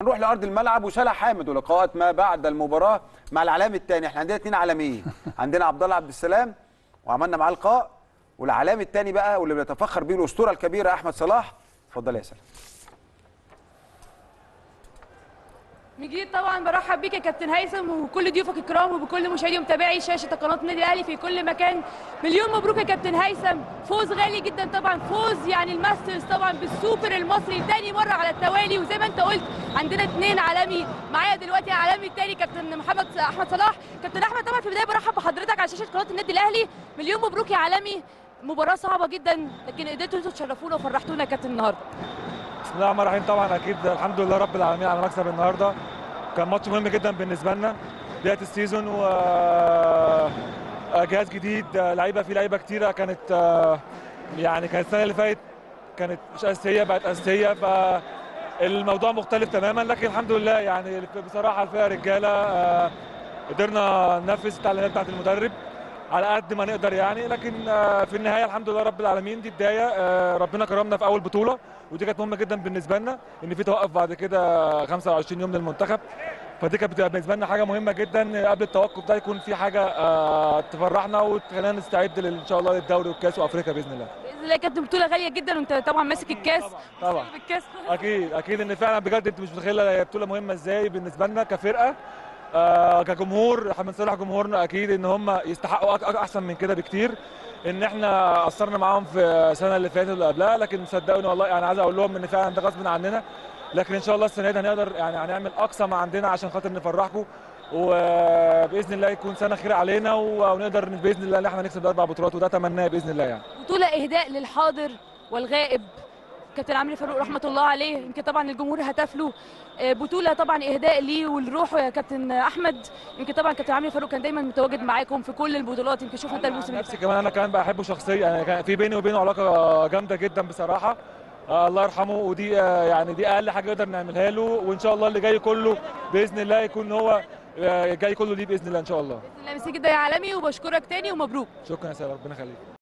نروح لارض الملعب وسلا حامد ولقاءات ما بعد المباراه مع العلام الثاني احنا عندنا اثنين عالميين عندنا عبد الله عبد السلام وعملنا معاه لقاء والعلام الثاني بقى واللي بيتفخر بيه الاسطوره الكبيره احمد صلاح اتفضل يا سلام من جديد طبعا برحب بيك يا كابتن هيثم وكل ضيوفك الكرام وبكل مشاهدي ومتابعي شاشه قناه النادي الاهلي في كل مكان مليون مبروك يا كابتن هيثم فوز غالي جدا طبعا فوز يعني الماسترز طبعا بالسوبر المصري تاني مره على التوالي وزي ما انت قلت عندنا اثنين عالمي معايا دلوقتي عالمي الثاني كابتن محمد احمد صلاح كابتن احمد طبعا في البدايه برحب بحضرتك على شاشه قناه النادي الاهلي مليون مبروك يا عالمي مباراه صعبه جدا لكن قدرتوا انتوا تشرفونا وفرحتونا يا كابتن النهارده بسم الله الرحمن الرحيم طبعا اكيد الحمد لله رب العالمين على مكسب النهارده كان ماتش مهم جدا بالنسبه لنا بدايه السيزون و جهاز جديد لعيبه في لعيبه كتيره كانت يعني كانت السنه اللي فاتت كانت مش اساسيه بقت اساسيه فالموضوع مختلف تماما لكن الحمد لله يعني بصراحه الفرقه رجاله قدرنا ننفذ التعليمات بتاعت المدرب على قد ما نقدر يعني لكن في النهايه الحمد لله رب العالمين دي بدايه ربنا كرمنا في اول بطوله ودي كانت مهمه جدا بالنسبه لنا ان في توقف بعد كده 25 يوم للمنتخب فدي كانت بتبقى بالنسبه لنا حاجه مهمه جدا قبل التوقف ده يكون في حاجه تفرحنا وتخلينا نستعد ان شاء الله للدوري والكاس وافريقيا باذن الله باذن الله كانت بطوله غاليه جدا وانت طبعا ماسك الكاس طبعا, طبعا. بالكاس اكيد اكيد ان فعلا بجد انت مش متخيله هي بطوله مهمه ازاي بالنسبه لنا كفرقه آه كجمهور احنا بنصالح جمهورنا اكيد ان هم يستحقوا احسن من كده بكتير ان احنا قصرنا معاهم في السنه اللي فاتت واللي قبلها لكن صدقوني والله يعني عايز اقول لهم ان فعلا ده غصب عننا لكن ان شاء الله السنه دي هنقدر يعني هنعمل اقصى ما عندنا عشان خاطر نفرحكم وباذن الله يكون سنه خير علينا ونقدر باذن الله ان احنا نكسب اربع بطولات وده تمناه باذن الله يعني بطوله اهداء للحاضر والغائب كابتن عمرو فاروق رحمه الله عليه يمكن طبعا الجمهور هتف له بطوله طبعا اهداء ليه ولروحه يا كابتن احمد يمكن طبعا كابتن عمرو فاروق كان دايما متواجد معاكم في كل البطولات يمكن شفنا ده الموسم نفسي كمان انا كمان بحبه شخصيا يعني كان في بيني وبينه علاقه جامده جدا بصراحه آه الله يرحمه ودي آه يعني دي اقل حاجه نقدر نعملها له وان شاء الله اللي جاي كله باذن الله يكون هو آه جاي كله ليه باذن الله ان شاء الله باذن الله ميرسي جدا يا عالمي وبشكرك تاني ومبروك شكرا يا سيدي ربنا يخليك